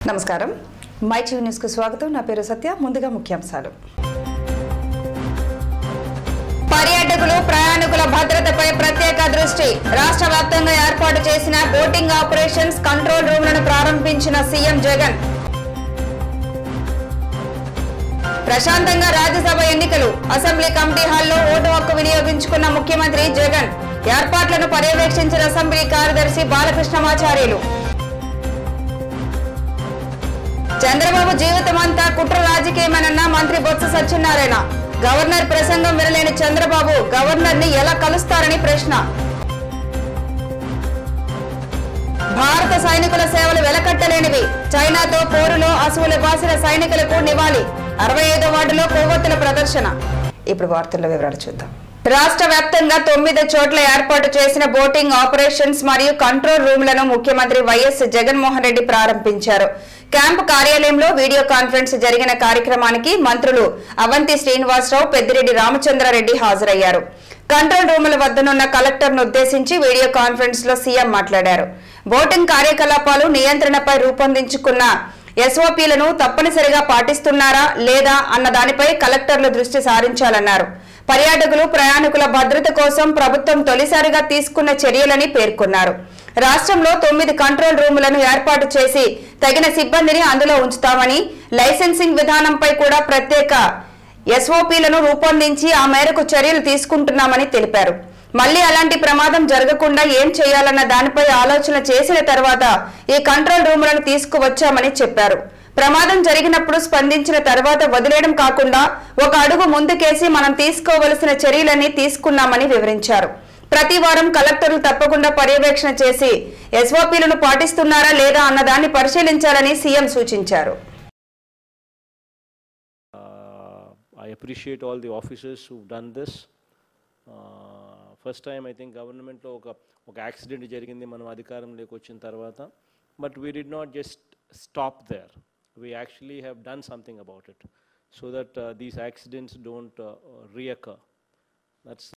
నమస్కారం my TV news కు స్వాగతం నా పేరు సత్య ముందుగా ముఖ్యాంశాలు పర్యాటకులు ప్రయాణికుల భద్రతపై ప్రత్యేక దృష్టి రాష్ట్ర వ్యాప్తంగా ఏర్పాటు చేసిన బోటింగ్ ఆపరేషన్స్ కంట్రోల్ రూమ్లను ప్రారంభించిన సీఎం జగన్ ప్రశాంతంగా రాజ్యసభ ఎన్నికలు అసెంబ్లీ కమిటీ హాల్లో ఓటు హక్కు వినియోగించుకున్న ముఖ్యమంత్రి జగన్ ఏర్పాట్లను పర్యవేక్షించిన అసెంబ్లీ కార్యదర్శి బాలకృష్ణమాచార్యులు చంద్రబాబు జీవితమంతా కుట్ర రాజకీయమేనన్న మంత్రి బొత్స సత్యనారాయణ గవర్నర్ ప్రసంగం వినలేని చంద్రబాబు గవర్నర్ ని ఎలా కలుస్తారని ప్రశ్న భారత సైనికుల సేవలు వెలకట్టలేనివి చైనాతో పోరులో అసువులు బాసిన సైనికులకు నివాళి అరవై ఐదో వార్డులో కొవ్వొత్తుల ప్రదర్శన ఇప్పుడు వార్తల్లో వివరాలు చూద్దాం రాష్ట్ర వ్యాప్తంగా తొమ్మిది చోట్ల ఏర్పాటు చేసిన బోటింగ్ ఆపరేషన్స్ మరియు కంట్రోల్ రూమ్లను ముఖ్యమంత్రి వైఎస్ జగన్మోహన్ రెడ్డి ప్రారంభించారు క్యాంపు కార్యాలయంలో వీడియో కాన్ఫరెన్స్ జరిగిన కార్యక్రమానికి మంత్రులు అవంతి శ్రీనివాసరావు పెద్దిరెడ్డి రామచంద్రారెడ్డి హాజరయ్యారు కంట్రోల్ రూముల వద్దనున్న కలెక్టర్ను ఉద్దేశించి వీడియో కాన్ఫరెన్స్ లో సీఎం మాట్లాడారు బోటింగ్ కార్యకలాపాలు నియంత్రణపై రూపొందించుకున్న ఎస్ఓపీలను తప్పనిసరిగా పాటిస్తున్నారా లేదా అన్న దానిపై కలెక్టర్లు దృష్టి సారించాలన్నారు పర్యాటకులు ప్రయాణికుల భద్రత కోసం ప్రభుత్వం తొలిసారిగా తీసుకున్న చర్యలని పేర్కొన్నారు రాష్ట్రంలో తొమ్మిది కంట్రోల్ రూములను ఏర్పాటు చేసి తగిన సిబ్బందిని అందులో ఉంచుతామని లైసెన్సింగ్ విధానంపై కూడా ప్రత్యేక ఎస్ఓపీలను రూపొందించి ఆ మేరకు చర్యలు తీసుకుంటున్నామని తెలిపారు మళ్లీ అలాంటి ప్రమాదం జరగకుండా ఏం చేయాలన్న దానిపై ఆలోచన చేసిన తర్వాత ఈ కంట్రోల్ రూములను తీసుకువచ్చామని చెప్పారు ప్రమాదం జరిగినప్పుడు స్పందించిన తర్వాత వదిలేయడం కాకుండా ఒక అడుగు ముందుకేసి మనం తీసుకోవలసిన చర్యలన్నీ తీసుకున్నామని వివరించారు ప్రతి వారం కలెక్టర్లు తప్పకుండా పర్యవేక్షణ చేసి ఎస్ఓపీలను పాటిస్తున్నారా లేదా అన్నదాన్ని పరిశీలించాలని సీఎం సూచించారు Uh, I appreciate all the officers who've done this. Uh, first time I think గవర్నమెంట్లో ఒక ఒక యాక్సిడెంట్ జరిగింది మనం అధికారంలోకి వచ్చిన తర్వాత but we did not just stop there we actually have done something about it so that these accidents don't recur that's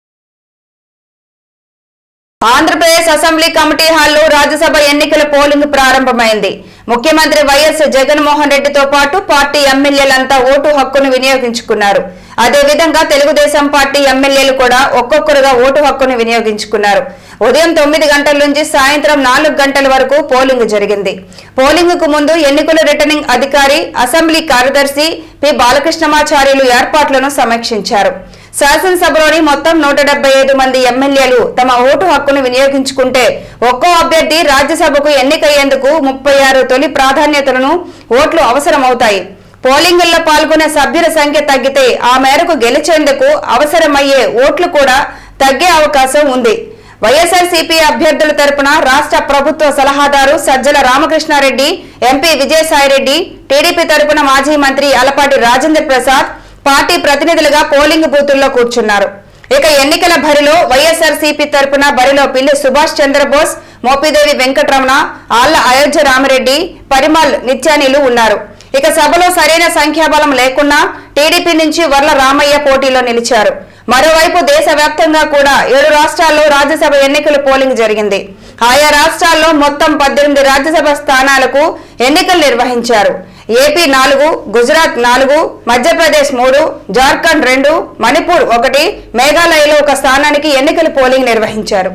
Andhra Pradesh assembly committee హాల్లో రాజ్యసభ ఎన్నికల పోలింగ్ ప్రారంభమైంది ముఖ్యమంత్రి వైఎస్ జగన్మోహన్ రెడ్డితో పాటు పార్టీ ఎమ్మెల్యేలంతా ఓటు హక్కును వినియోగించుకున్నారు అదేవిధంగా తెలుగుదేశం పార్టీ ఎమ్మెల్యేలు కూడా ఒక్కొక్కరుగా ఓటు హక్కును వినియోగించుకున్నారు ఉదయం తొమ్మిది గంటల నుంచి సాయంత్రం నాలుగు గంటల వరకు పోలింగ్ జరిగింది పోలింగ్ కు ముందు ఎన్నికల రిటర్నింగ్ అధికారి అసెంబ్లీ కార్యదర్శి పి బాలకృష్ణమాచార్యులు ఏర్పాట్లను సమీక్షించారు శాసనసభలోని మొత్తం నూట డెబ్బై ఐదు మంది ఎమ్మెల్యేలు తమ ఓటు హక్కును వినియోగించుకుంటే ఒక్కో అభ్యర్థి రాజ్యసభకు ఎన్నికయ్యేందుకు ముప్పై ఆరు తొలి ప్రాధాన్యతలను ఓట్లు అవసరమవుతాయి పోలింగుల్లో పాల్గొనే సభ్యుల సంఖ్య తగ్గితే ఆ మేరకు గెలిచేందుకు అవసరమయ్యే ఓట్లు కూడా తగ్గే అవకాశం ఉంది వైఎస్ఆర్సీపీ అభ్యర్థుల తరపున రాష్ట్ర ప్రభుత్వ సలహాదారు సజ్జల రామకృష్ణారెడ్డి ఎంపీ విజయసాయిరెడ్డి టీడీపీ తరపున మాజీ మంత్రి అలపాటి రాజేంద్ర ప్రసాద్ పార్టీ ప్రతినిధులుగా పోలింగ్ బూతుల్లో కూర్చున్నారు ఇక ఎన్నికల బరిలో వైఎస్ఆర్సీపీ తరపున బరిలో పిల్లి సుభాష్ చంద్రబోస్ మోపిదేవి వెంకటరమణ ఆళ్ల అయోధ్య రామరెడ్డి పరిమల్ నిత్యానీలు ఉన్నారు ఇక సభలో సరైన సంఖ్యాబలం లేకున్నా టీడీపీ నుంచి వర్ల రామయ్య పోటీలో నిలిచారు మరోవైపు దేశవ్యాప్తంగా కూడా ఏడు రాష్ట్రాల్లో రాజ్యసభ ఎన్నికలు పోలింగ్ జరిగింది ఆయా రాష్ట్రాల్లో మొత్తం పద్దెనిమిది రాజ్యసభ స్థానాలకు ఎన్నికలు నిర్వహించారు ఏపీ నాలుగు గుజరాత్ నాలుగు మధ్యప్రదేశ్ మూడు జార్ఖండ్ రెండు మణిపూర్ ఒకటి మేఘాలయలో ఒక స్థానానికి ఎన్నికల పోలింగ్ నిర్వహించారు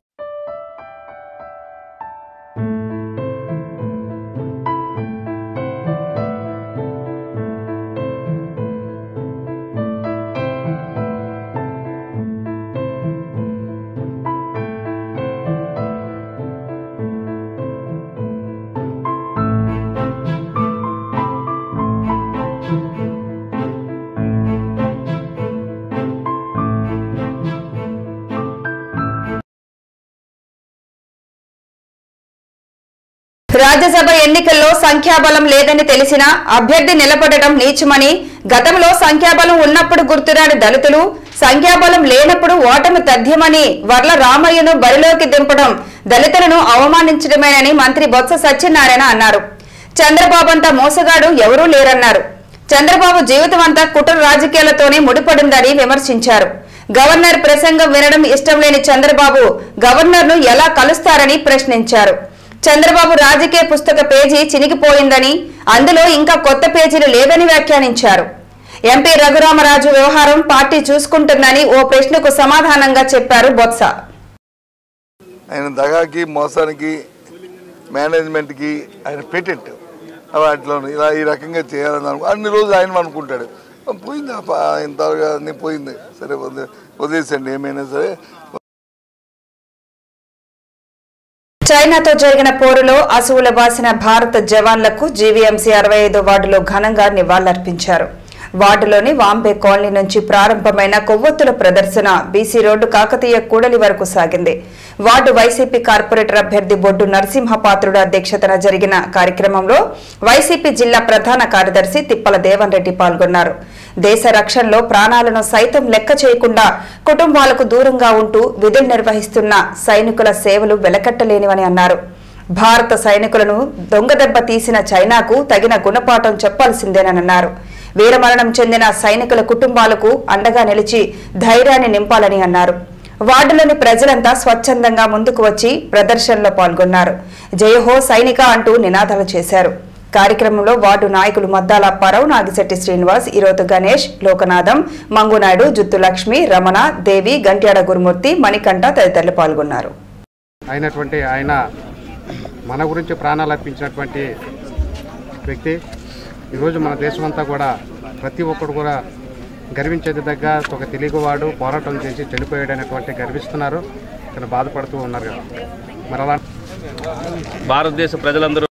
రాజ్యసభ ఎన్నికల్లో సంఖ్యాబలం లేదని తెలిసినా అభ్యర్థి నిలబడటం నీచమని గతంలో సంఖ్యాబలం ఉన్నప్పుడు గుర్తురాని దళితులు సంఖ్యాబలం లేనప్పుడు ఓటమి తథ్యమని వర్ల రామయ్యను బరిలోకి దింపడం దళితులను అవమానించడమేనని మంత్రి బొత్స సత్యనారాయణ అన్నారు చంద్రబాబు అంత మోసగాడు ఎవరూ లేరన్నారు చంద్రబాబు జీవితం అంతా కుట్ర రాజకీయాలతోనే ముడిపడిందని విమర్శించారు గవర్నర్ ప్రసంగం వినడం ఇష్టం లేని చంద్రబాబు గవర్నర్ను ఎలా కలుస్తారని ప్రశ్నించారు చంద్రబాబు రాజకీయ పుస్తక పేజీ చినిగిపోయిందని అందులో ఇంకా కొత్త పేజీలు లేవని వ్యాఖ్యానించారు ఎంపీ రఘురామరాజు వ్యవహారం పార్టీ చూసుకుంటుందని ఓ ప్రశ్నకు సమాధానంగా చెప్పారు బొత్స ఆయన దగాకి మోసానికి మేనేజ్మెంట్కి ఆయన పేటెంట్ వాటిలో ఇలా ఈ రకంగా చేయాలని అనుకో అన్ని రోజులు ఆయన అనుకుంటాడు పోయింది ఆ ప- ఇంతగా అన్నీ పోయింది సరే వదిలే- వదిలేసండి ఏమైనా సరే చైనాతో జరిగిన పోరులో అసువుల బాసిన భారత జవాన్లకు జీవీఎంసీ అరవై ఐదో వార్డులో ఘనంగా నివాళులర్పించారు వార్డులోని వాంబే కాలనీ నుంచి ప్రారంభమైన కొవ్వొత్తుల ప్రదర్శన బీసీ రోడ్డు కాకతీయ కూడలి వరకు సాగింది వార్డు వైసీపీ కార్పొరేటర్ అభ్యర్థి బొడ్డు నరసింహపాత్రుడు అధ్యక్షతన జరిగిన కార్యక్రమంలో వైసీపీ జిల్లా ప్రధాన కార్యదర్శి తిప్పల దేవన్ రెడ్డి పాల్గొన్నారు దేశ రక్షణలో ప్రాణాలను సైతం లెక్క చేయకుండా కుటుంబాలకు దూరంగా ఉంటూ విధులు నిర్వహిస్తున్న సైనికుల సేవలు వెలకట్టలేనివని అన్నారు భారత సైనికులను దొంగదెబ్బ తీసిన చైనాకు తగిన గుణపాఠం చెప్పాల్సిందేనన్నారు వీరమరణం చెందిన సైనికుల కుటుంబాలకు అండగా నిలిచి ధైర్యాన్ని నింపాలని అన్నారు వార్డులోని ప్రజలంతా స్వచ్ఛందంగా ముందుకు వచ్చి ప్రదర్శనలో పాల్గొన్నారు జయహో సైనిక అంటూ నినాదాలు చేశారు కార్యక్రమంలో వార్డు నాయకులు మద్దాల అప్పారావు నాగిశెట్టి శ్రీనివాస్ ఈరోతు గణేష్ లోకనాథం మంగునాయుడు జుత్తు లక్ష్మి రమణ దేవి గంట్యాడ గురుమూర్తి మణికంఠ తదితరులు పాల్గొన్నారు అయినటువంటి ఆయన మన గురించి ప్రాణాలు అర్పించినటువంటి వ్యక్తి ఈరోజు మన దేశమంతా కూడా ప్రతి ఒక్కరు కూడా గర్వించేది దగ్గర ఒక తెలుగువాడు పోరాటం చేసి చనిపోయాడు అనేటువంటి గర్విస్తున్నారు కానీ బాధపడుతూ ఉన్నారు కదా మరి అలా భారతదేశ ప్రజలందరూ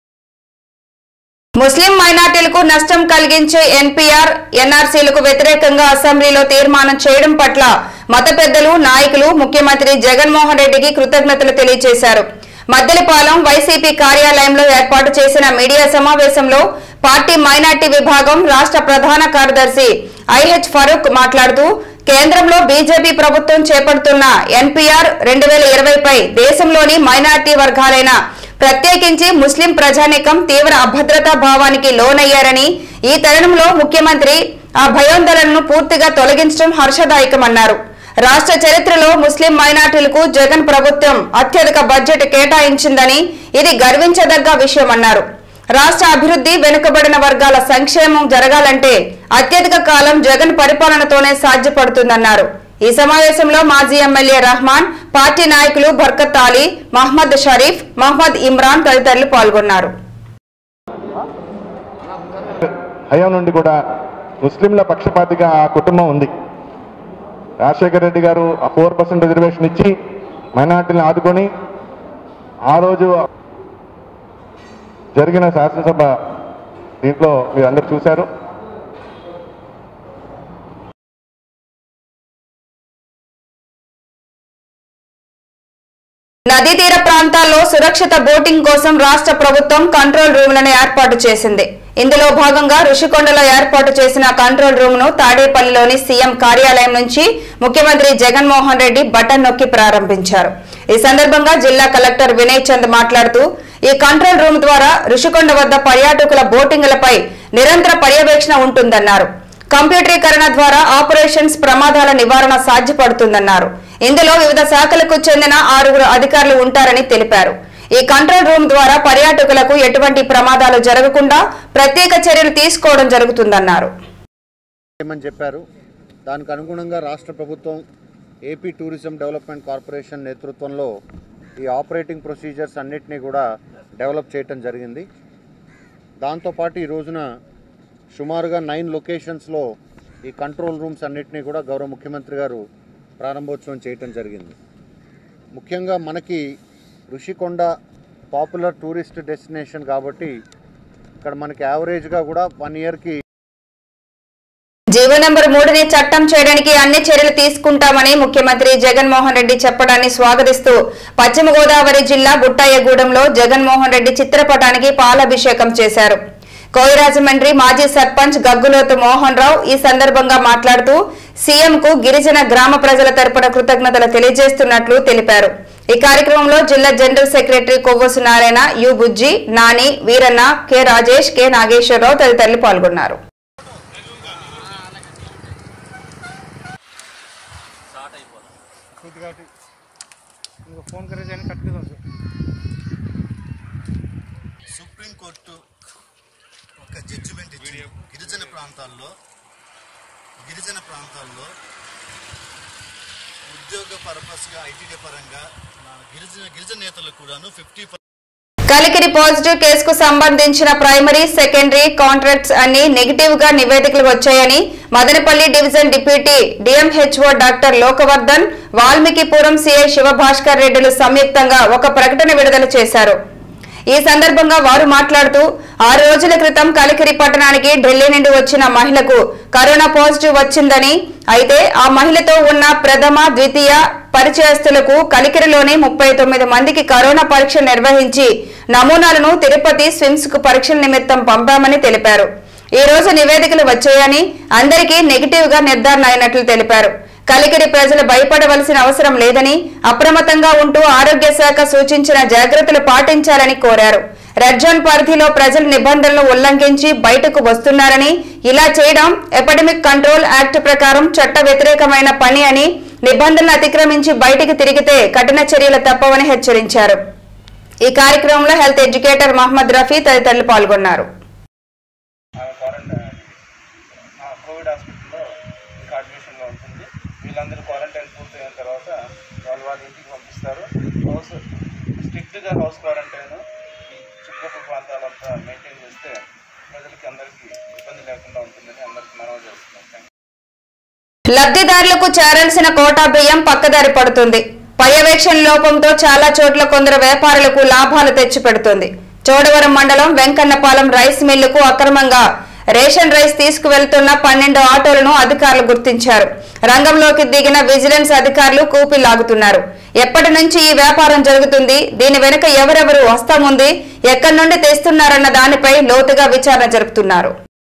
ముస్లిం మైనార్టీలకు నష్టం కలిగించే ఎన్పీఆర్ ఎన్ఆర్సీలకు వ్యతిరేకంగా అసెంబ్లీలో తీర్మానం చేయడం పట్ల మత పెద్దలు నాయకులు ముఖ్యమంత్రి జగన్మోహన్ రెడ్డికి కృతజ్ఞతలు తెలియజేశారు మద్దెలపాలెం వైసీపీ కార్యాలయంలో ఏర్పాటు చేసిన మీడియా సమావేశంలో పార్టీ మైనార్టీ విభాగం రాష్ట్ర ప్రధాన కార్యదర్శి ఐహెచ్ ఫరూక్ మాట్లాడుతూ కేంద్రంలో బీజేపీ ప్రభుత్వం చేపడుతున్న ఎన్పీఆర్ రెండు వేల ఇరవైపై దేశంలోని మైనార్టీ వర్గాలైన ప్రత్యేకించి ముస్లిం ప్రజానీకం తీవ్ర అభద్రతా భావానికి లోనయ్యారని ఈ తరుణంలో ముఖ్యమంత్రి ఆ భయోందోళనను పూర్తిగా తొలగించడం హర్షదాయకమన్నారు రాష్ట్ర చరిత్రలో ముస్లిం మైనార్టీలకు జగన్ ప్రభుత్వం అత్యధిక బడ్జెట్ కేటాయించిందని ఇది గర్వించదగ్గ విషయమన్నారు రాష్ట్ర అభివృద్ధి వెనుకబడిన వర్గాల సంక్షేమం జరగాలంటే అత్యధిక కాలం జగన్ పరిపాలనతోనే సాధ్యపడుతుందన్నారు ఈ సమావేశంలో మాజీ ఎమ్మెల్యే రహమాన్ పార్టీ నాయకులు బర్కత్ అలీ మహమ్మద్ షరీఫ్ మహమ్మద్ ఇమ్రాన్ తదితరులు పాల్గొన్నారు హయం నుండి కూడా ముస్లింల పక్షపాతిగా ఆ కుటుంబం ఉంది రాజశేఖర రెడ్డి గారు ఆ ఫోర్ పర్సెంట్ రిజర్వేషన్ ఇచ్చి మైనార్టీలను ఆదుకొని ఆ రోజు జరిగిన శాసనసభ దీంట్లో మీరు అందరు చూశారు నదీ తీర ప్రాంతాల్లో సురక్షిత బోటింగ్ కోసం రాష్ట్ర ప్రభుత్వం కంట్రోల్ రూమ్లను ఏర్పాటు చేసింది ఇందులో భాగంగా ఋషికొండలో ఏర్పాటు చేసిన కంట్రోల్ రూమ్ ను తాడేపల్లిలోని సీఎం కార్యాలయం నుంచి ముఖ్యమంత్రి జగన్మోహన్ రెడ్డి బటన్ నొక్కి ప్రారంభించారు ఈ సందర్భంగా జిల్లా కలెక్టర్ వినయ్ చంద్ మాట్లాడుతూ ఈ కంట్రోల్ రూమ్ ద్వారా ఋషికొండ వద్ద పర్యాటకుల బోటింగ్లపై నిరంతర పర్యవేక్షణ ఉంటుందన్నారు కంప్యూటరీకరణ ద్వారా ఆపరేషన్స్ ప్రమాదాల నివారణ సాధ్యపడుతుందన్నారు ఇందులో వివిధ శాఖలకు చెందిన ఆరుగురు అధికారులు ఉంటారని తెలిపారు ఈ కంట్రోల్ రూమ్ ద్వారా పర్యాటకులకు ఎటువంటి ప్రమాదాలు జరగకుండా ప్రత్యేక చర్యలు తీసుకోవడం జరుగుతుందన్నారు చేయమని చెప్పారు దానికి అనుగుణంగా రాష్ట్ర ప్రభుత్వం ఏపీ టూరిజం డెవలప్మెంట్ కార్పొరేషన్ నేతృత్వంలో ఈ ఆపరేటింగ్ ప్రొసీజర్స్ అన్నిటినీ కూడా డెవలప్ చేయటం జరిగింది దాంతోపాటు ఈ రోజున సుమారుగా నైన్ లొకేషన్స్లో ఈ కంట్రోల్ రూమ్స్ అన్నిటినీ కూడా గౌరవ ముఖ్యమంత్రి గారు ప్రారంభోత్సవం చేయటం జరిగింది ముఖ్యంగా మనకి ఋషికొండ పాపులర్ టూరిస్ట్ డెస్టినేషన్ కాబట్టి ఇక్కడ మనకి యావరేజ్గా కూడా వన్ ఇయర్కి జీవో నెంబర్ మూడుని చట్టం చేయడానికి అన్ని చర్యలు తీసుకుంటామని ముఖ్యమంత్రి జగన్మోహన్ రెడ్డి చెప్పడాన్ని స్వాగతిస్తూ పశ్చిమ గోదావరి జిల్లా గుట్టాయగూడెంలో జగన్మోహన్ రెడ్డి చిత్రపటానికి పాలాభిషేకం చేశారు కోయిరాజమండ్రి మాజీ సర్పంచ్ గగ్గులోతు మోహన్ రావు ఈ సందర్భంగా మాట్లాడుతూ సీఎం కు గిరిజన గ్రామ ప్రజల తరపున కృతజ్ఞతలు తెలియజేస్తున్నట్లు తెలిపారు ఈ కార్యక్రమంలో జిల్లా general secretary Kovvasu Narayana U Bujji Nani Veeranna K Rajesh K Nageswara Rao తదితరులు పాల్గొన్నారు खुद का ठीक इनको फ़ोन करे जाने कट के दो ఒక జడ్జిమెంట్ ఇచ్చింది గిరిజన ప్రాంతాల్లో గిరిజన ప్రాంతాల్లో ఉద్యోగ పర్పస్గా ఐటీడీ పరంగా ఆ, గిరిజన గిరిజన నేతలకు కూడాను ఫిఫ్టీ కలికిరి పాజిటివ్ కేసుకు సంబంధించిన ప్రైమరీ సెకండరీ కాంట్రాక్ట్స్ అన్ని నెగిటివ్ గా నివేదికలు వచ్చాయని Madanapalli division deputy DMHO doctor Lokavardhan Valmikipuram CI Shivabhaskar రెడ్డిలు సంయుక్తంగా ఒక ప్రకటన విడుదల చేశారు ఈ సందర్భంగా వారు మాట్లాడుతూ ఆరు రోజుల క్రితం కలికిరి పట్టణానికి ఢిల్లీ నుండి వచ్చిన మహిళకు కరోనా పాజిటివ్ వచ్చిందని అయితే ఆ మహిళతో ఉన్న ప్రథమ ద్వితీయ పరిచయస్తులకు కలికిరిలోని ముప్పై తొమ్మిది మందికి కరోనా పరీక్ష నిర్వహించి నమూనాలను తిరుపతి స్విమ్స్ కు పరీక్షల నిమిత్తం పంపామని తెలిపారు ఈ రోజు నివేదికలు వచ్చాయని అందరికీ నెగిటివ్ గా నిర్ధారణ అయినట్లు తెలిపారు కలికిరి ప్రజలు భయపడవలసిన అవసరం లేదని అప్రమత్తంగా ఉంటూ ఆరోగ్య శాఖ సూచించిన జాగ్రత్తలు పాటించాలని కోరారు రెడ్ జోన్ పరిధిలో ప్రజలు నిబంధనలు ఉల్లంఘించి బయటకు వస్తున్నారని ఇలా చేయడం ఎపిడమిక్ కంట్రోల్ యాక్ట్ ప్రకారం చట్ట వ్యతిరేకమైన పని అని నిబంధనలు అతిక్రమించి బయటికి తిరిగితే కఠిన చర్యలు తప్పవని హెచ్చరించారు ఈ కార్యక్రమంలో హెల్త్ ఎడ్యుకేటర్ మహమ్మద్ రఫీ తదితరులు పాల్గొన్నారు ఆమె క్వారంటైన్ ఆ, కోవిడ్ హాస్పిటల్లో ఇంకా అడ్మిషన్లో ఉంటుంది వీళ్ళందరూ క్వారంటైన్ పూర్తయిన తర్వాత వాళ్ళు వాళ్ళ ఇంటికి పంపిస్తారు హౌస్ స్ట్రిక్ట్గా హౌస్ క్వారంటైన్ ఈ చుట్టుపక్కల ప్రాంతాలంతా మెయింటైన్ చేస్తే ప్రజలకి అందరికీ ఇబ్బంది లేకుండా ఉంటుందని అందరికీ మనవి చేస్తున్నాం థ్యాంక్ యూ. లబ్ధిదారులకు చేరాల్సిన కోటా బియ్యం పక్కదారి పడుతుంది పర్యవేక్షణ లోపంతో చాలా చోట్ల కొందరు వ్యాపారులకు లాభాలు తెచ్చిపెడుతుంది చోడవరం మండలం వెంకన్నపాలెం రైస్ మిల్లుకు అక్రమంగా రేషన్ రైస్ తీసుకువెళ్తున్న పన్నెండు ఆటోలను అధికారులు గుర్తించారు రంగంలోకి దిగిన విజిలెన్స్ అధికారులు కూపి లాగుతున్నారు ఎప్పటి నుంచి ఈ వ్యాపారం జరుగుతుంది దీని వెనుక ఎవరెవరు వస్తాముంది ఎక్కడి నుండి తెస్తున్నారన్న దానిపై లోతుగా విచారణ జరుపుతున్నారు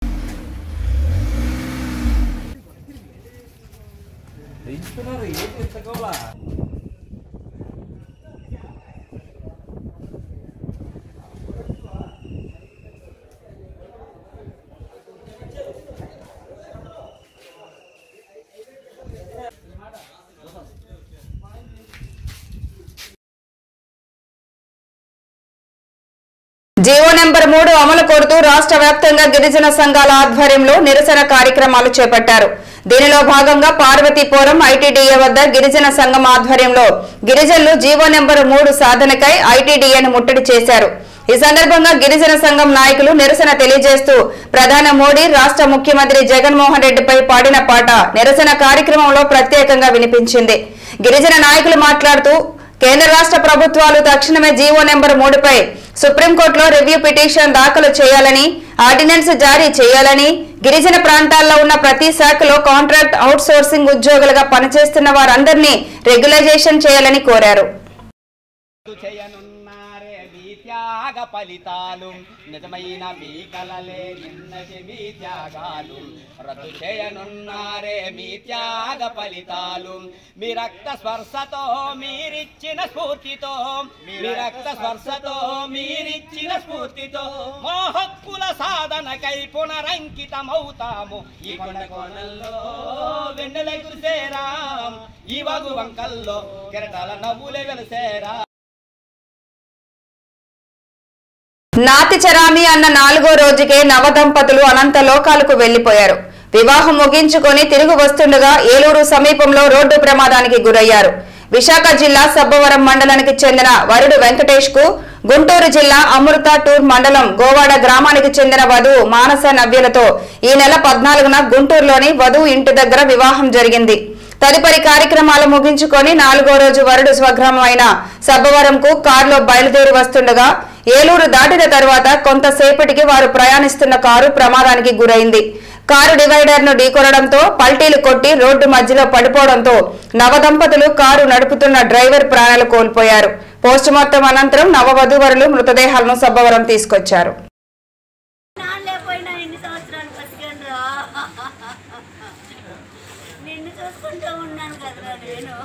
జీవో నెంబర్ మూడు అమలు కోరుతూ రాష్ట్ర వ్యాప్తంగా గిరిజన సంఘాల ఆధ్వర్యంలో నిరసన కార్యక్రమాలు చేపట్టారు దీనిలో భాగంగా పార్వతీపురం ఐటీడీఏ వద్ద గిరిజన సంఘం ఆధ్వర్యంలో గిరిజనులు జీవో నెంబర్ మూడు సాధనకై ఐటీడీఏను ముట్టడి చేశారు ఈ సందర్భంగా గిరిజన సంఘం నాయకులు నిరసన తెలియజేస్తూ ప్రధాని మోడీ రాష్ట్ర ముఖ్యమంత్రి జగన్మోహన్ రెడ్డిపై పాడిన పాట నిరసన కార్యక్రమంలో ప్రత్యేకంగా వినిపించింది గిరిజన నాయకులు మాట్లాడుతూ కేంద్ర రాష్ట్ర ప్రభుత్వాలు తక్షణమే జీవో నెంబర్ మూడుపై సుప్రీంకోర్టులో రివ్యూ పిటిషన్ దాఖలు చేయాలని ఆర్డినెన్స్ జారీ చేయాలని గిరిజన ప్రాంతాల్లో ఉన్న ప్రతి శాఖలో కాంట్రాక్ట్ అవుట్ సోర్సింగ్ ఉద్యోగులుగా పనిచేస్తున్న వారందరినీ రెగ్యులైజేషన్ చేయాలని కోరారు రద్దు చేయనున్నారే మీ త్యాగ ఫలితాలు నిజమైన మీ కలలే నిన్నటి మీ త్యాగాలు రద్దు చేయనున్నారే మీ త్యాగ ఫలితాలు మీ రక్త స్పర్శతో మీరిచ్చిన స్ఫూర్తితో మీ రక్త స్పర్శతో మీరిచ్చిన స్ఫూర్తితో మా హక్కుల సాధనకై పునరంకితమవుతాము ఈ కొండ కోణంలో వెన్నెల కురిసేరా ఈ వగు వంకల్లో కెరటాల నవ్వులే వెలిసేరా నాతి చరామి అన్న నాలుగో రోజుకే నవదంపతులు అనంత లోకాలకు వెళ్లిపోయారు వివాహం ముగించుకొని తిరిగి వస్తుండగా ఏలూరు సమీపంలో రోడ్డు ప్రమాదానికి గురయ్యారు విశాఖ జిల్లా సబ్బవరం మండలానికి చెందిన వరుడు వెంకటేష్ కు గుంటూరు జిల్లా అమృతాటూర్ మండలం గోవాడ గ్రామానికి చెందిన వధువు మానస నవ్యలతో ఈ నెల పద్నాలుగున గుంటూరులోని వధువు ఇంటి దగ్గర వివాహం జరిగింది తదుపరి కార్యక్రమాలు ముగించుకొని నాలుగో రోజు వరుడు స్వగ్రామం అయిన సబ్బవరంకు కారులో బయలుదేరి వస్తుండగా ఏలూరు దాటిన తర్వాత కొంతసేపటికి వారు ప్రయాణిస్తున్న కారు ప్రమాదానికి గురైంది కారు డివైడర్ ను ఢీకొనడంతో పల్టీలు కొట్టి రోడ్డు మధ్యలో పడిపోవడంతో నవదంపతులు కారు నడుపుతున్న డ్రైవర్ ప్రాణాలు కోల్పోయారు పోస్టుమార్టం అనంతరం నవవధూవరులు మృతదేహాలను సబ్బవరం తీసుకొచ్చారు నాన్నలేకపోయినా ఎన్ని సంవత్సరాలు బతికానురా నిన్ను చూసుకుంటూ ఉన్నాను కదరా నేను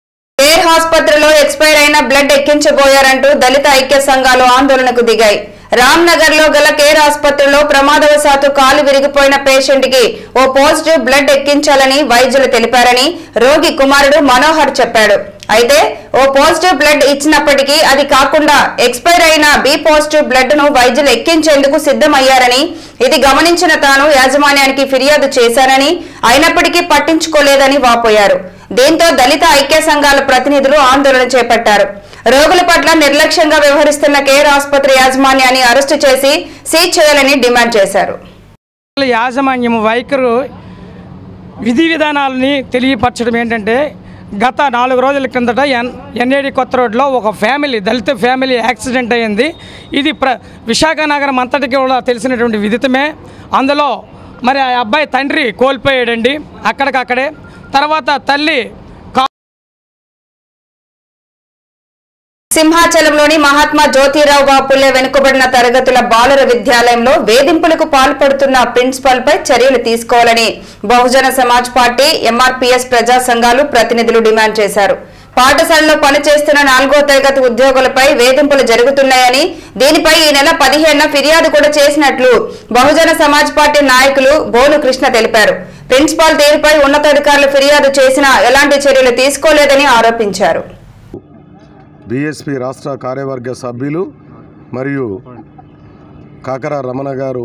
కేర్ ఆసుపత్రిలో ఎక్స్పైర్ అయిన బ్లడ్ ఎక్కించబోయారంటూ దళిత ఐక్య సంఘాలు ఆందోళనకు దిగాయి రామ్నగర్ లో గల కేర్ ఆసుపత్రిలో ప్రమాదవశాత్తు కాలు విరిగిపోయిన పేషెంట్ కి ఓ పాజిటివ్ బ్లడ్ ఎక్కించాలని వైద్యులు తెలిపారని రోగి కుమారుడు మనోహర్ చెప్పాడు అయితే ఓ పాజిటివ్ బ్లడ్ ఇచ్చినప్పటికీ అది కాకుండా ఎక్స్పైర్ అయిన బి పాజిటివ్ బ్లడ్ ను వైద్యులు ఎక్కించేందుకు సిద్ధమయ్యారని ఇది గమనించిన తాను యాజమాన్యానికి ఫిర్యాదు చేశానని అయినప్పటికీ పట్టించుకోలేదని వాపోయారు దీంతో దళిత ఐక్య సంఘాల ప్రతినిధులు ఆందోళన చేపట్టారు రోగుల పట్ల నిర్లక్ష్యంగా వ్యవహరిస్తున్న కేర్ ఆసుపత్రి యాజమాన్యాన్ని అరెస్టు చేసి సీజ్ చేయాలని డిమాండ్ చేశారు యాజమాన్యం వైఖరు విధి విధానాలని తెలియపరచడం ఏంటంటే గత నాలుగు రోజుల క్రిందట ఎన్ ఎన్ఏడి కొత్త రోడ్లో ఒక ఫ్యామిలీ దళిత ఫ్యామిలీ యాక్సిడెంట్ అయ్యింది ఇది ప్ర విశాఖ నగరం అంతటికి కూడా తెలిసినటువంటి విదితమే అందులో మరి ఆ అబ్బాయి తండ్రి కోల్పోయాడండి అక్కడికక్కడే తర్వాత తల్లి కా సింహాచలంలోని మహాత్మా జ్యోతిరావు బాపుల్లే వెనుకబడిన తరగతుల బాలుర విద్యాలయంలో వేధింపులకు పాల్పడుతున్న ప్రిన్సిపల్ పై చర్యలు తీసుకోవాలని బహుజన సమాజ్ పార్టీ ఎంఆర్పీఎస్ ప్రజా సంఘాలు ప్రతినిధులు డిమాండ్ చేశారు పాఠశాలలో పనిచేస్తున్న నాలుగో తరగతి ఉద్యోగులపై వేధింపులు జరుగుతున్నాయని దీనిపై ఈ నెల పదిహేనున ఫిర్యాదు కూడా చేసినట్లు బహుజన సమాజ్ పార్టీ నాయకులు బోలు కృష్ణ తెలిపారు ప్రిన్సిపాల్ తీరుపై ఉన్నతాధికారులు ఫిర్యాదు చేసినా ఎలాంటి చర్యలు తీసుకోలేదని ఆరోపించారు బీఎస్పీ రాష్ట్ర కార్యవర్గ సభ్యులు మరియు కాకర రమణ గారు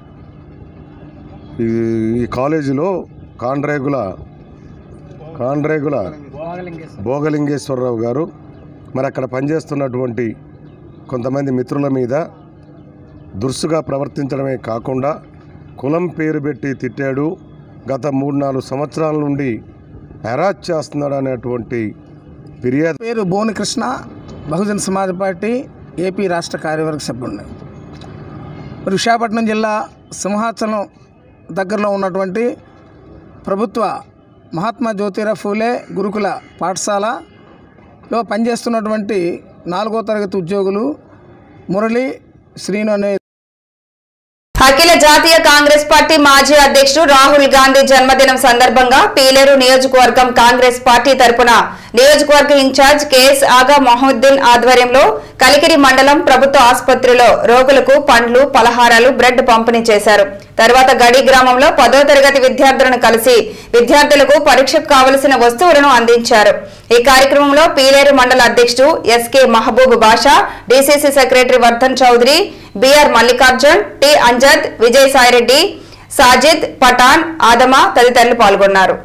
ఈ ఈ కాలేజీలో కాండ్రేగుల కాండ్రేగుల భోగలింగేశ్వరరావు గారు మరి అక్కడ పనిచేస్తున్నటువంటి కొంతమంది మిత్రుల మీద దురుసుగా ప్రవర్తించడమే కాకుండా కులం పేరు పెట్టి తిట్టాడు గత మూడు నాలుగు సంవత్సరాల నుండి హెరాస్ చేస్తున్నాడు అనేటువంటి ఫిర్యాదు పేరు బోని కృష్ణ బహుజన సమాజ్ పార్టీ ఏపీ రాష్ట్ర కార్యవర్గ సభ్యుడిని మరి విశాఖపట్నం జిల్లా సింహాచలం దగ్గరలో ఉన్నటువంటి ప్రభుత్వ మహాత్మా జ్యోతిరావు ఫూలే గురుకుల పాఠశాలలో పనిచేస్తున్నటువంటి నాలుగో తరగతి ఉద్యోగులు మురళి శ్రీను అనే అఖిల జాతీయ కాంగ్రెస్ పార్టీ మాజీ అధ్యక్షుడు రాహుల్ గాంధీ జన్మదినం సందర్భంగా పీలేరు నియోజకవర్గం కాంగ్రెస్ పార్టీ తరపున నియోజకవర్గ ఇన్ఛార్జ్ కేఎస్ ఆగా మొహమ్మద్దీన్ ఆధ్వర్యంలో కలికిరి మండలం ప్రభుత్వ ఆసుపత్రిలో రోగులకు పండ్లు పలహారాలు బ్రెడ్ పంపిణీ చేశారు తర్వాత గడి గ్రామంలో పదో తరగతి విద్యార్థులను కలిసి విద్యార్థులకు పరీక్షకు కావలసిన వస్తువులను అందించారు ఈ కార్యక్రమంలో పీలేరు మండల అధ్యక్షుడు SK Mahaboob Basha DCC secretary Vardhan Chowdary BR Mallikarjun T Anjad Vijayasai Reddy Sajid Pathan ఆదమ తదితరులు పాల్గొన్నారు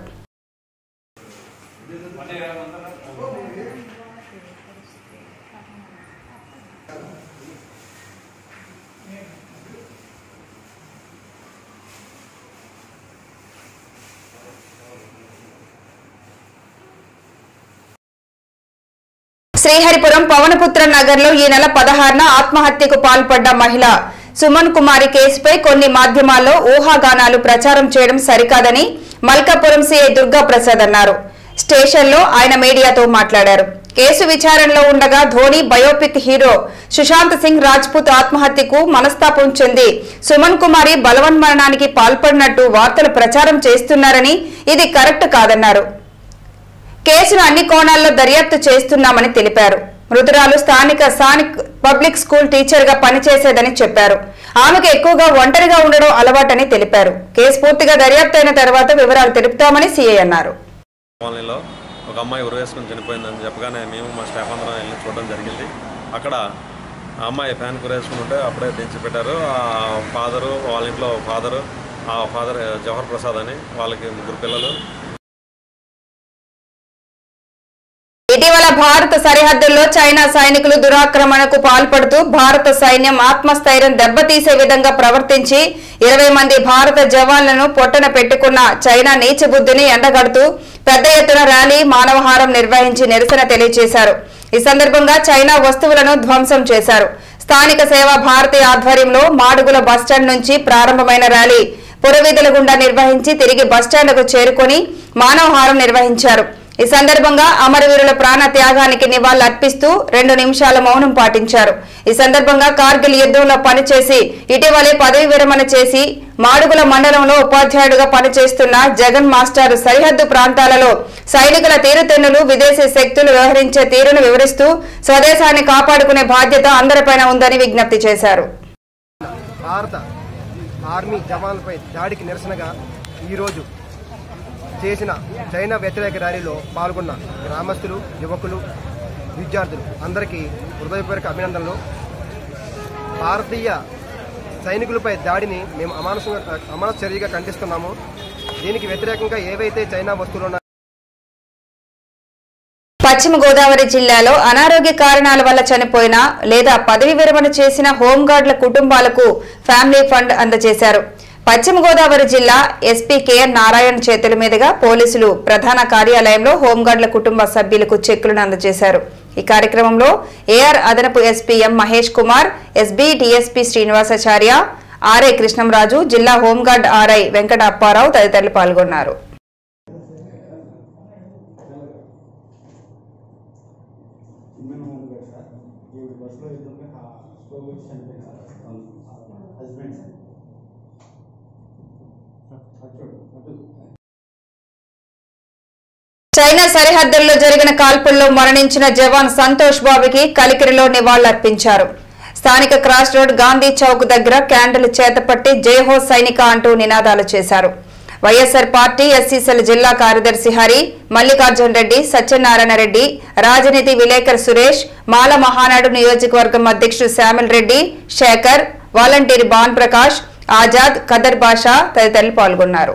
శ్రీహరిపురం పవనపుత్ర నగర్ లో ఈ నెల పదహారున ఆత్మహత్యకు పాల్పడ్డ మహిళ సుమన్ కుమారి కేసుపై కొన్ని మాధ్యమాల్లో ఊహాగానాలు ప్రచారం చేయడం సరికాదని మల్కాపురం సీఐ దుర్గా ప్రసాద్ అన్నారు స్టేషన్లో ఆయన మీడియాతో మాట్లాడారు కేసు విచారణలో ఉండగా ధోని బయోపిక్ హీరో సుశాంత్ సింగ్ రాజ్పుత్ ఆత్మహత్యకు మనస్తాపం చెంది సుమన్ కుమారి బలవన్మరణానికి పాల్పడినట్టు వార్తలు ప్రచారం చేస్తున్నారని ఇది కరెక్ట్ కాదన్నారు కేసును అన్ని కోణాల్లో దర్యాప్తు చేస్తున్నామని తెలిపారు మృతురాలు స్థానిక స్థానిక్ పబ్లిక్ స్కూల్ టీచర్ గా పనిచేసేదని చెప్పారు ఆమెకు ఎక్కువగా ఒంటరిగా ఉండడం అలవాటని తెలిపారు కేసు పూర్తిగా దర్యాప్తు అయిన తర్వాత వివరాలు తెలుపుతామని సీఐ అన్నారు కాలనీలో ఒక అమ్మాయి ఉరేసుకుని చనిపోయిందని చెప్పగానే మేము మా స్టాఫ్ అందరం వెళ్ళి చూడడం జరిగింది అక్కడ ఆ అమ్మాయి ఫ్యాన్ కురేసుకుని ఉంటే అప్పుడే దించి పెట్టారు ఆ ఫాదరు వాళ్ళ ఇంట్లో ఫాదరు ఆ ఫాదర్ జవహర్ ప్రసాద్ అని వాళ్ళకి ముగ్గురు పిల్లలు ఇటీవల భారత సరిహద్దుల్లో చైనా సైనికులు దురాక్రమణకు పాల్పడుతూ భారత సైన్యం ఆత్మస్థైర్యం దెబ్బతీసే విధంగా ప్రవర్తించి ఇరవై మంది భారత జవాన్లను పొట్టన పెట్టుకున్న చైనా నీచ బుద్ధిని ఎండగడుతూ పెద్ద ఎత్తున ర్యాలీ మానవహారం నిర్వహించి నిరసన తెలియజేశారు ఈ సందర్భంగా చైనా వస్తువులను ధ్వంసం చేశారు స్థానిక సేవా భారతి ఆధ్వర్యంలో మాడుగుల బస్టాండ్ నుంచి ప్రారంభమైన ర్యాలీ పురవీధుల గుండా నిర్వహించి తిరిగి బస్టాండ్కు చేరుకొని మానవహారం నిర్వహించారు ఈ సందర్భంగా అమరవీరుల ప్రాణ త్యాగానికి నివాళులర్పిస్తూ రెండు నిమిషాల మౌనం పాటించారు ఈ సందర్భంగా కార్గిల్ యుద్ధంలో పనిచేసి ఇటీవలే పదవి విరమణ చేసి మాడుగుల మండలంలో ఉపాధ్యాయుడిగా పనిచేస్తున్న జగన్ మాస్టర్ సరిహద్దు ప్రాంతాలలో సైనికుల తీరుతెన్నులు విదేశీ శక్తులు వ్యవహరించే తీరును వివరిస్తూ స్వదేశాన్ని కాపాడుకునే బాధ్యత అందరిపైన ఉందని విజ్ఞప్తి చేశారు భారత ఆర్మీ జవాన్లపై దాడికి నిరసనగా ఈరోజు చేసిన చైనా వ్యతిరేక ర్యాలీలో పాల్గొన్న గ్రామస్తులు యువకులు విద్యార్థులు అందరికీ హృదయపూర్వక అభినందనలు భారతీయ సైనికులపై దాడిని మేము అమానుషంగా అమానుష చర్యగా ఖండిస్తున్నాము దీనికి వ్యతిరేకంగా ఏవైతే చైనా వస్తువులు ఉన్నాయో పశ్చిమ గోదావరి జిల్లాలో అనారోగ్య కారణాల వల్ల చనిపోయిన లేదా పదవి విరమణ చేసిన హోంగార్డుల కుటుంబాలకు ఫ్యామిలీ ఫండ్ అందజేశారు పశ్చిమ గోదావరి జిల్లా ఎస్పీ కెఆర్ నారాయణ చేతుల మీదుగా పోలీసులు ప్రధాన కార్యాలయంలో హోంగార్డుల కుటుంబ సభ్యులకు చెక్కులను అందజేశారు ఈ కార్యక్రమంలో ఏఆర్ అదనపు SP M Mahesh Kumar SB DSP Srinivasacharya RI Krishnamraju జిల్లా హోంగార్డ్ ఆర్ఐ వెంకట అప్పారావు తదితరులు పాల్గొన్నారు చైనా సరిహద్దుల్లో జరిగిన కాల్పుల్లో మరణించిన జవాన్ సంతోష్ బాబుకి కలికిరిలో నివాళులర్పించారు స్థానిక క్రాస్ రోడ్ గాంధీ చౌక్ దగ్గర క్యాండిల్ చేతపట్టి జయహో సైనిక అంటూ నినాదాలు చేశారు వైఎస్ఆర్ పార్టీ ఎస్సీసీల జిల్లా కార్యదర్శి హరి మల్లికార్జున్ రెడ్డి సత్యనారాయణ రెడ్డి రాజనీతి విలేకర్ సురేష్ మాల మహానాడు నియోజకవర్గం అధ్యక్షుడు శ్యామిల్ రెడ్డి శేఖర్ వాలంటీర్ భాన్ ప్రకాష్ ఆజాద్ ఖదర్ బాషా తదితరులు పాల్గొన్నారు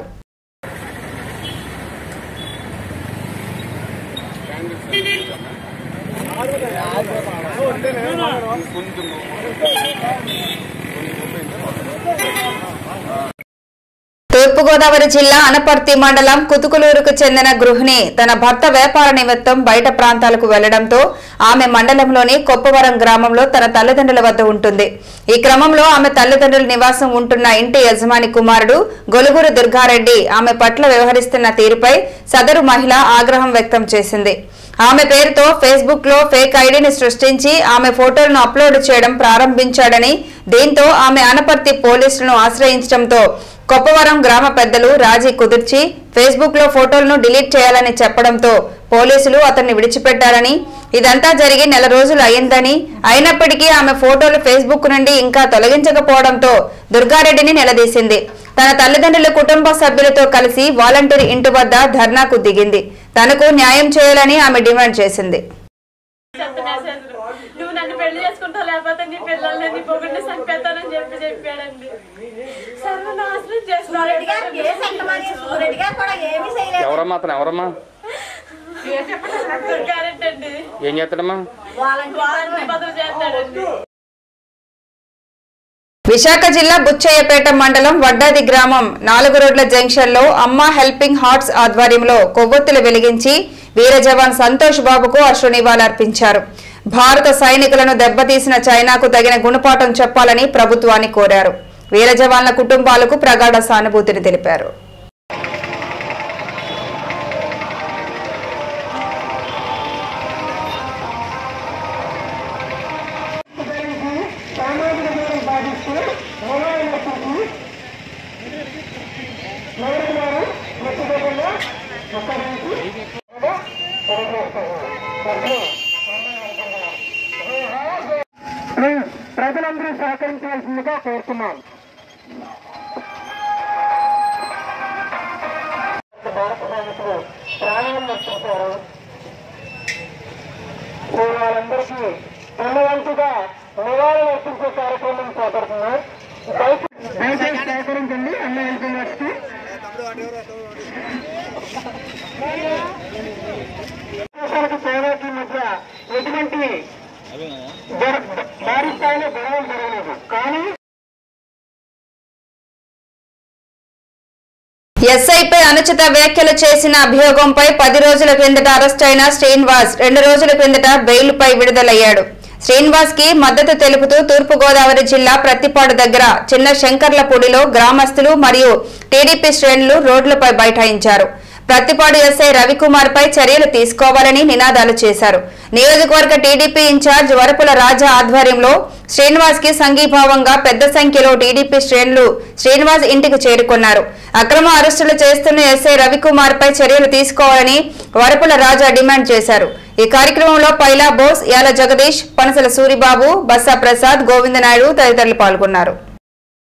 తూర్పుగోదావరి జిల్లా అనపర్తి మండలం కుతుకులూరుకు చెందిన గృహిణి తన భర్త వ్యాపార నిమిత్తం బయట ప్రాంతాలకు వెళ్లడంతో ఆమె మండలంలోని కొప్పవరం గ్రామంలో తన తల్లిదండ్రుల వద్ద ఉంటుంది ఈ క్రమంలో ఆమె తల్లిదండ్రుల నివాసం ఉంటున్న ఇంటి యజమాని కుమారుడు గొలుగురు దుర్గారెడ్డి ఆమె పట్ల వ్యవహరిస్తున్న తీరుపై సదరు మహిళ ఆగ్రహం వ్యక్తం చేసింది ఆమె పేరుతో ఫేస్బుక్ లో ఫేక్ ఐడిని సృష్టించి ఆమె ఫోటోలను అప్లోడ్ చేయడం ప్రారంభించాడని దీంతో ఆమె అనపర్తి పోలీసులను ఆశ్రయించడంతో కొప్పవరం గ్రామ పెద్దలు రాజీ కుదిర్చి ఫేస్బుక్ లో ఫోటోలను డిలీట్ చేయాలని చెప్పడంతో పోలీసులు అతన్ని విడిచిపెట్టారని ఇదంతా జరిగి నెల రోజులు అయిందని అయినప్పటికీ ఆమె ఫోటోలు ఫేస్బుక్ నుండి ఇంకా తొలగించకపోవడంతో దుర్గారెడ్డిని నిలదీసింది తన తల్లిదండ్రుల కుటుంబ సభ్యులతో కలిసి వాలంటీర్ ఇంటి వద్ద ధర్నాకు దిగింది తనకు న్యాయం చేయాలని ఆమె డిమాండ్ చేసింది నువ్వు నన్ను పెళ్లి చేసుకుంటావు లేకపోతే నీ పిల్లల్ని నీ పొగుడిని చంపేస్తానని చెప్పి చెప్పాడండి సర్వనాశనం చేస్తున్నాడు ఎవరమ్మా అతను ఎవరమ్మా దుర్గారెడ్డి అండి ఏం చేస్తాడమ్మా వారంటీ బదులు చేస్తాడండి విశాఖ జిల్లా బుచ్చయ్యపేట మండలం వడ్డాది గ్రామం నాలుగు రోడ్ల జంక్షన్ లో అమ్మ హెల్పింగ్ హార్ట్స్ ఆధ్వర్యంలో కొవ్వొత్తులు వెలిగించి వీర జవాన్ సంతోష్ బాబుకు అశ్రు నివాళులర్పించారు భారత సైనికులను దెబ్బతీసిన చైనాకు తగిన గుణపాఠం చెప్పాలని ప్రభుత్వాన్ని కోరారు వీర జవాన్ల కుటుంబాలకు ప్రగాఢ సానుభూతిని తెలిపారు ప్రజలందరూ సహకరించవలసిందిగా కోరుతున్నాం భారత సైనికులు ప్రాణాలు నష్టపోయారు సో వాళ్ళందరికీ తమ వంతుగా నివాళులు అర్పించే కార్యక్రమం చేపడుతున్నాం దయచేసి దయచేసి సహకరించండి అన్న యూనివర్సిటీ దేశాలకు చైనాకి మధ్య ఎటువంటి జర- భారీ స్థాయిలో గొడవలు జరగలేదు కానీ ఎస్ఐపై అనుచిత వ్యాఖ్యలు చేసిన అభియోగంపై పది రోజుల కిందట అరెస్ట్ అయిన శ్రీనివాస్ రెండు రోజుల కిందట బెయిల్పై విడుదలయ్యాడు శ్రీనివాస్ కి మద్దతు తెలుపుతూ తూర్పుగోదావరి జిల్లా ప్రత్తిపాడు దగ్గర చిన్న శంకర్లపూడిలో గ్రామస్తులు మరియు టీడీపీ శ్రేణులు రోడ్లపై బైఠాయించారు ప్రత్తిపాడు ఎస్ఐ రవికుమార్ పై చర్యలు తీసుకోవాలని నినాదాలు చేశారు నియోజకవర్గ టీడీపీ ఇన్ఛార్జ్ వరపుల రాజా ఆధ్వర్యంలో శ్రీనివాస్ కి సంఘీభావంగా పెద్ద సంఖ్యలో టీడీపీ శ్రేణులు శ్రీనివాస్ ఇంటికి చేరుకున్నారు అక్రమ అరెస్టులు చేస్తున్న ఎస్ఐ రవికుమార్ పై చర్యలు తీసుకోవాలని వరపుల రాజా డిమాండ్ చేశారు ఈ కార్యక్రమంలో పైలా బోస్ యాల జగదీష్ పనసల సూరిబాబు బస్సా ప్రసాద్ గోవిందనాయుడు తదితరులు పాల్గొన్నారు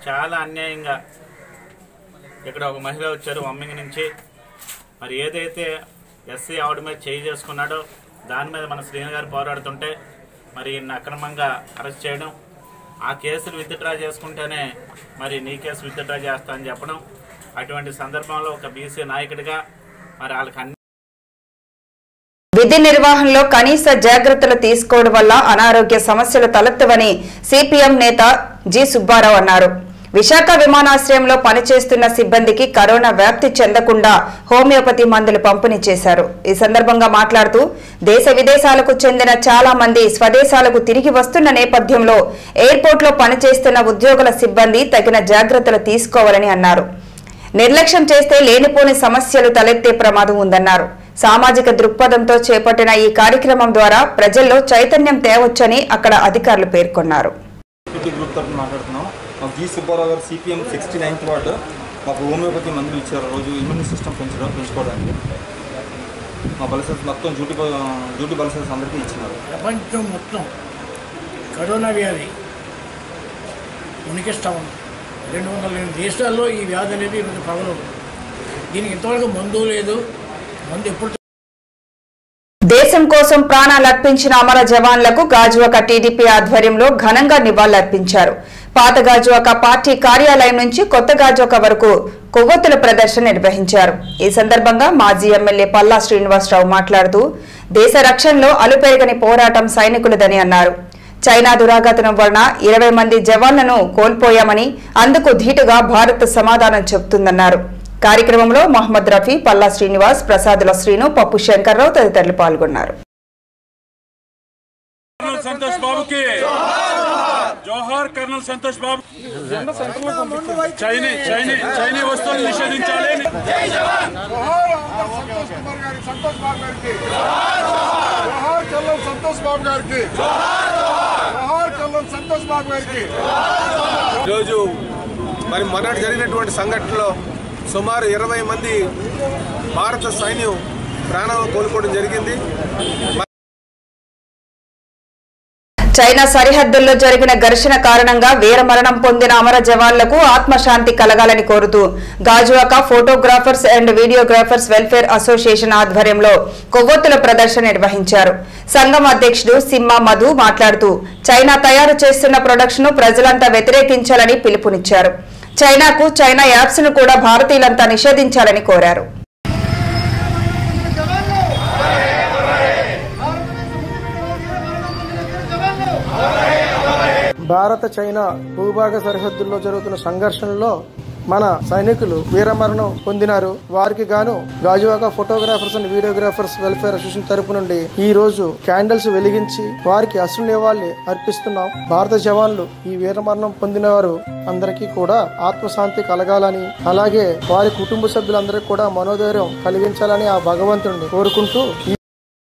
చాలా అన్యాయంగా ఇక్కడ ఒక మహిళ వచ్చారు వమ్మింగ్ నుంచి మరి ఏదైతే ఎస్సీ ఆవిడ మీద చేయి చేసుకున్నాడో దాని మీద మన శ్రీను గారు పోరాడుతుంటే మరి ఈయన అక్రమంగా అరెస్ట్ చేయడం ఆ కేసును విత్డ్రా చేసుకుంటేనే మరి నీ కేసు విత్డ్రా చేస్తా అని చెప్పడం అటువంటి సందర్భంలో ఒక బీసీ నాయకుడిగా మరి వాళ్ళకి అన్ని విధి నిర్వహణలో కనీస జాగ్రత్తలు తీసుకోవడం వల్ల అనారోగ్య సమస్యలు తలెత్తవని సిపిఎం నేత జి సుబ్బారావు అన్నారు విశాఖ విమానాశ్రయంలో పనిచేస్తున్న సిబ్బందికి కరోనా వ్యాప్తి చెందకుండా హోమియోపతి మందులు పంపిణీ చేశారు ఈ సందర్భంగా మాట్లాడుతూ దేశ విదేశాలకు చెందిన చాలా మంది స్వదేశాలకు తిరిగి వస్తున్న నేపథ్యంలో ఎయిర్పోర్ట్లో పనిచేస్తున్న ఉద్యోగుల సిబ్బంది తగిన జాగ్రత్తలు తీసుకోవాలని అన్నారు నిర్లక్ష్యం చేస్తే లేనిపోని సమస్యలు తలెత్తే ప్రమాదం ఉందన్నారు సామాజిక దృక్పథంతో చేపట్టిన ఈ కార్యక్రమం ద్వారా ప్రజల్లో చైతన్యం తేవచ్చని అక్కడ అధికారులు పేర్కొన్నారు సిటీ గ్రూప్ తరఫున మాట్లాడుతున్నాం మాకు జి సుబ్బారావు గారు సిపిఎం సిక్స్టీ నైన్త్ వార్డు మాకు హోమియోపతి మందులు ఇచ్చారు రోజు ఇమ్యూన్ సిస్టమ్ పెంచడం పెంచుకోవడానికి మా బలసెస్ మొత్తం డ్యూటీ బ- డ్యూటీ బలసెస్ అందరికీ ఇచ్చినారు ప్రపంచం మొత్తం కరోనా వ్యాధి ఉనికిస్తూ ఉంది రెండు వందల ఎనిమిది దేశాల్లో ఈ వ్యాధి అనేది ఈరోజు ప్రబలం దీనికి ఇంతవరకు మందు లేదు మందు ఎప్పుడు దేశం కోసం ప్రాణాలు అర్పించిన అమర జవాన్లకు గాజువాక టీడీపీ ఆధ్వర్యంలో ఘనంగా నివాళులర్పించారు పాత గాజువాక పార్టీ కార్యాలయం నుంచి కొత్త గాజువాక వరకు కొవ్వొత్తుల ప్రదర్శన నిర్వహించారు ఈ సందర్భంగా మాజీ ఎమ్మెల్యే పల్లా శ్రీనివాసరావు మాట్లాడుతూ దేశ రక్షణలో అలుపెరగని పోరాటం సైనికులదని అన్నారు చైనా దురాగతనం వలన ఇరవై మంది జవాన్లను కోల్పోయామని అందుకు ధీటుగా భారత్ సమాధానం చెబుతుందన్నారు కార్యక్రమంలో మహమ్మద్ రఫీ పల్లా శ్రీనివాస్ ప్రసాదుల శ్రీను పప్పు శంకర్రావు తదితరులు పాల్గొన్నారు कर्नल संतोष बाबू की జోహార్ కర్నల్ సంతోష్ బాబు చైనీ చైనీ చైనీ వస్తువులు నిషేధించాలి సంతోష్ బాబు గారికి జోహార్ కల్లం సంతోష్ బాబు గారికి జోహార్ కల్లం సంతోష్ బాబు గారికి ఈరోజు మరి మొన్నటి జరిగినటువంటి సంఘటనలో సుమారు ఇరవై మంది భారత సైన్యం ప్రాణాలు కోల్పోవడం జరిగింది చైనా సరిహద్దుల్లో జరిగిన ఘర్షణ కారణంగా వీరమరణం పొందిన అమర జవాన్లకు ఆత్మశాంతి కలగాలని కోరుతూ Gajuwaka photographers and videographers welfare association ఆధ్వర్యంలో కొవ్వొత్తుల ప్రదర్శన నిర్వహించారు సంఘం అధ్యక్షుడు సిమ్మా మధు మాట్లాడుతూ చైనా తయారు చేస్తున్న ప్రొడక్షన్ ను ప్రజలంతా వ్యతిరేకించాలని పిలుపునిచ్చారు చైనాకు చైనా యాప్స్ ను కూడా భారతీయులంతా నిషేధించాలని కోరారు భారత చైనా భూభాగ సరిహద్దుల్లో జరుగుతున్న సంఘర్షణలో మన సైనికులు వీరమరణం పొందినారు వారికి గాను Gajuwaka photographers and videographers welfare association తరపు నుండి ఈ రోజు క్యాండిల్స్ వెలిగించి వారికి అశ్రు నివాళి అర్పిస్తున్నాం భారత జవాన్లు ఈ వీరమరణం పొందిన వారు అందరికీ కూడా ఆత్మశాంతి కలగాలని అలాగే వారి కుటుంబ సభ్యులందరికీ కూడా మనోధైర్యం కలిగించాలని ఆ భగవంతుడిని కోరుకుంటూ ఈ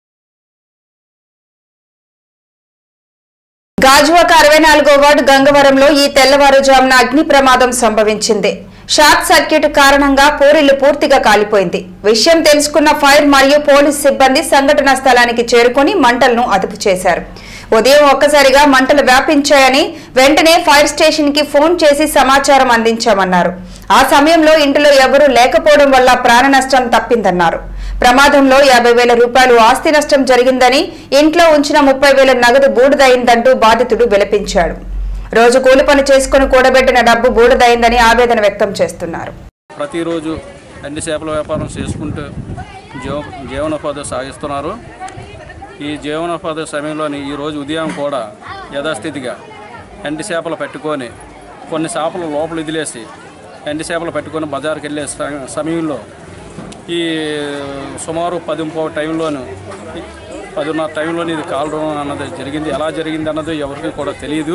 గాజువాక అరవై నాలుగో వార్డు గంగవరంలో ఈ తెల్లవారుజామున అగ్ని ప్రమాదం సంభవించింది షార్ట్ సర్క్యూట్ కారణంగా పూరిల్లు పూర్తిగా కాలిపోయింది విషయం తెలుసుకున్న ఫైర్ మరియు పోలీస్ సిబ్బంది సంఘటనా స్థలానికి చేరుకుని మంటలను అదుపు చేశారు ఉదయం ఒక్కసారిగా మంటలు వ్యాపించాయని వెంటనే ఫైర్ స్టేషన్ కి ఫోన్ చేసి సమాచారం అందించామన్నారు ఆ సమయంలో ఇంటిలో ఎవరూ లేకపోవడం వల్ల ప్రాణ నష్టం తప్పిందన్నారు ప్రమాదంలో యాభై వేల రూపాయలు ఆస్తి నష్టం జరిగిందని ఇంట్లో ఉంచిన ముప్పై వేల నగదు బూడిదయిందంటూ బాధితుడు విలపించాడు రోజు కూలి పని చేసుకుని కూడబెట్టిన డబ్బు బూడిదయిందని ఆవేదన వ్యక్తం చేస్తున్నారు ప్రతిరోజు అన్ని చేపల వ్యాపారం చేసుకుంటూ జీవ జీవనోపాధి సాగిస్తున్నారు ఈ జీవనోపాధి సమయంలోని ఈరోజు ఉదయం కూడా యథాస్థితిగా ఎండి చేపలు పెట్టుకొని కొన్ని చేపలు లోపల వదిలేసి ఎండి చేపలు పెట్టుకొని బజార్కి వెళ్ళే స- సమయంలో ఈ సుమారు పది ముప్పై టైంలోను పదిన్నర టైంలోని ఇది కాలడం అన్నది జరిగింది ఎలా జరిగింది అన్నది ఎవరికి కూడా తెలియదు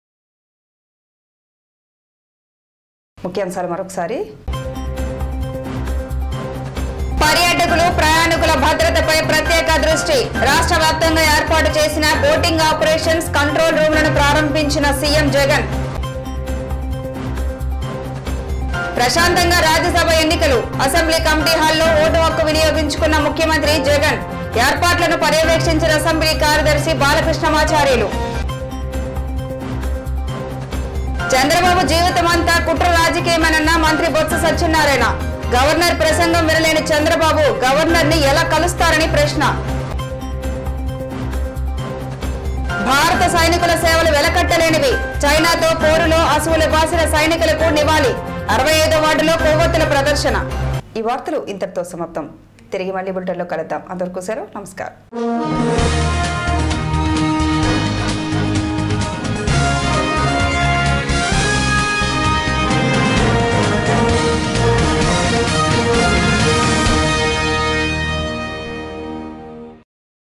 ముఖ్యాంశాలు మరొకసారి పర్యాటకులు ప్రయాణికుల భద్రతపై ప్రత్యేక దృష్టి రాష్ట్ర వ్యాప్తంగా ఏర్పాటు చేసిన బోటింగ్ ఆపరేషన్స్ కంట్రోల్ రూమ్లను ప్రారంభించిన సీఎం జగన్ ప్రశాంతంగా రాజ్యసభ ఎన్నికలు అసెంబ్లీ కమిటీ హాల్లో ఓటు హక్కు వినియోగించుకున్న ముఖ్యమంత్రి జగన్ ఏర్పాట్లను పర్యవేక్షించిన అసెంబ్లీ కార్యదర్శి బాలకృష్ణమాచార్యులు చంద్రబాబు జీవితం అంతా కుట్ర రాజకీయమేనన్న మంత్రి బొత్స సత్యనారాయణ గవర్నర్ ప్రసంగం వినలేని చంద్రబాబు గవర్నర్ ని ఎలా కలుస్తారని ప్రశ్న భారత సైనికుల సేవలు వెలకట్టలేనివి చైనాతో పోరులో అసువులు బాసిన సైనికులకు నివాళి అరవై ఐదో వార్డులో కొవ్వొత్తుల ప్రదర్శన ఈ వార్తలు ఇంతటితో సమాప్తం తిరిగి మళ్ళీ బుల్టన్లో కలుద్దాం అందరికీ సెలవు నమస్కారం